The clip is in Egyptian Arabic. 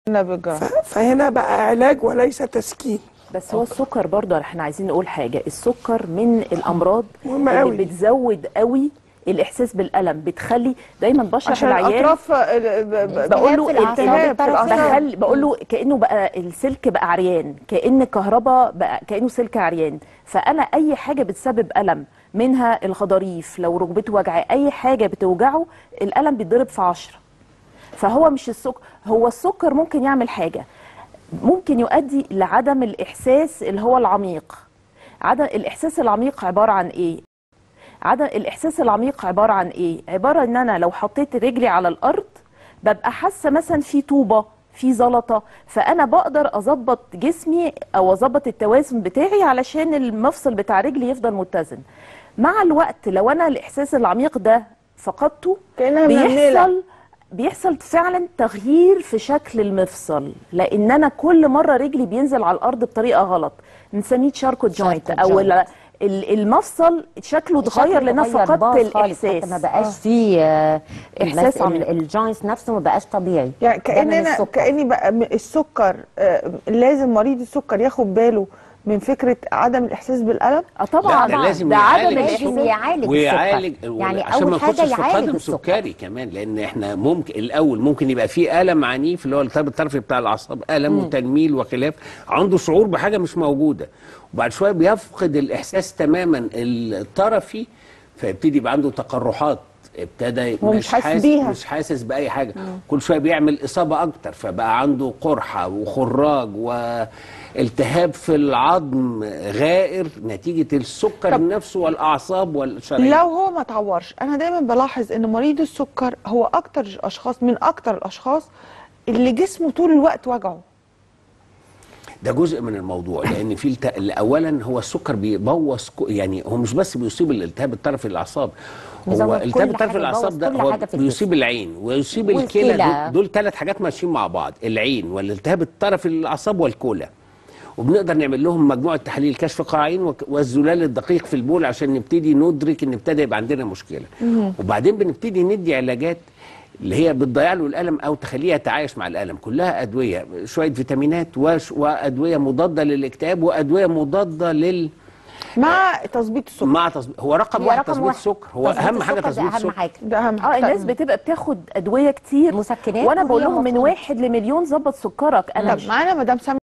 نبجة ف- فهنا بقى علاج وليس تسكين بس هو السكر برضه احنا عايزين نقول حاجه السكر من الامراض مهمة اللي قوي. بتزود قوي الاحساس بالالم بتخلي دايما بشرح عشان العيان اطراف ال- ب- ب- بقول له في الأعصاب التهاب في الطرفية. الأعصاب. بخل بقول له كانه بقى السلك بقى عريان كان كهرباء بقى كانه سلك عريان فانا اي حاجه بتسبب الم منها الغضاريف لو ركبته وجعه اي حاجه بتوجعه الالم بيتضرب في عشرة فهو مش السكر هو السكر ممكن يعمل حاجه ممكن يؤدي لعدم الاحساس اللي هو العميق عدم الاحساس العميق عباره عن ايه عدم الاحساس العميق عباره عن ايه عباره ان انا لو حطيت رجلي على الارض ببقى حاسه مثلا في طوبه في زلطه فانا بقدر اظبط جسمي او اظبط التوازن بتاعي علشان المفصل بتاع رجلي يفضل متزن مع الوقت لو انا الاحساس العميق ده فقدته كأنها منملة. بيحصل بيحصل فعلا تغيير في شكل المفصل لان انا كل مره رجلي بينزل على الارض بطريقه غلط بنسميه تشاركو جوينت شاركو او جوينت. ال- ال- المفصل شكله اتغير لان أنا اتغير، فقدت باظ خالص، الاحساس حتى ما بقاش فيه آه، إحساس بس عميق. ال- الجوينتس نفسه ما بقاش طبيعي يعني ده من كأننا السكر. كأني بقى م- السكر آه، لازم مريض السكر ياخد باله من فكرة عدم الإحساس بالألم اه طبعا لا، ده لازم ده عدم يعالج الاحساس لازم يعالج ويعالج السكر يعني عشان ما اول حاجه نخشش في يعالج قدم السكر سكري كمان لان احنا ممكن الاول ممكن يبقى فيه الم عنيف اللي هو الالتهاب الطرفي بتاع الاعصاب الم وتنميل وخلاف عنده شعور بحاجه مش موجوده وبعد شويه بيفقد الاحساس تماما الطرفي فيبتدي يبقى عنده تقرحات ابتدى هو مش حاسس بيها. مش حاسس باي حاجه كل شويه بيعمل اصابه اكتر فبقى عنده قرحه وخراج والتهاب في العظم غائر نتيجه السكر طب نفسه والاعصاب والشرايين لو هو ما تعورش أنا دايما بلاحظ إن مريض السكر هو أكتر أشخاص من أكتر الأشخاص اللي جسمه طول الوقت وجعه ده جزء من الموضوع لان في الت... اولا هو السكر بيبوظ ك... يعني هو مش بس بيصيب الالتهاب الطرفي الاعصاب بيزود هو كل الالتهاب الطرفي حاجة، الاعصاب يبوظ ده كل هو حاجة في الجسم. بيصيب العين ويصيب الكلى والكلى. دول, دول ثلاث حاجات ماشيين مع بعض العين والالتهاب الطرفي للاعصاب والكلى وبنقدر نعمل لهم مجموعه تحاليل كشف قاعين وك- والزلال الدقيق في البول عشان نبتدي ندرك ان ابتدى يبقى عندنا مشكله وبعدين بنبتدي ندي علاجات اللي هي بتضيع له الالم او تخليه يتعايش مع الالم كلها ادويه شويه فيتامينات وش وادويه مضاده للاكتئاب وادويه مضاده لل مع تظبيط السكر مع تصبيح هو رقم هي واحد رقم تظبيط واحد. السكر هو تظبيط اهم حاجه السكر ده تظبيط اهم السكر حاجه ده أهم اه حاجة. الناس بتبقى بتاخد ادويه كتير مسكنات وانا بقول وهي لهم من المفروض- واحد لمليون ظبط سكرك انا طب معانا مدام سامية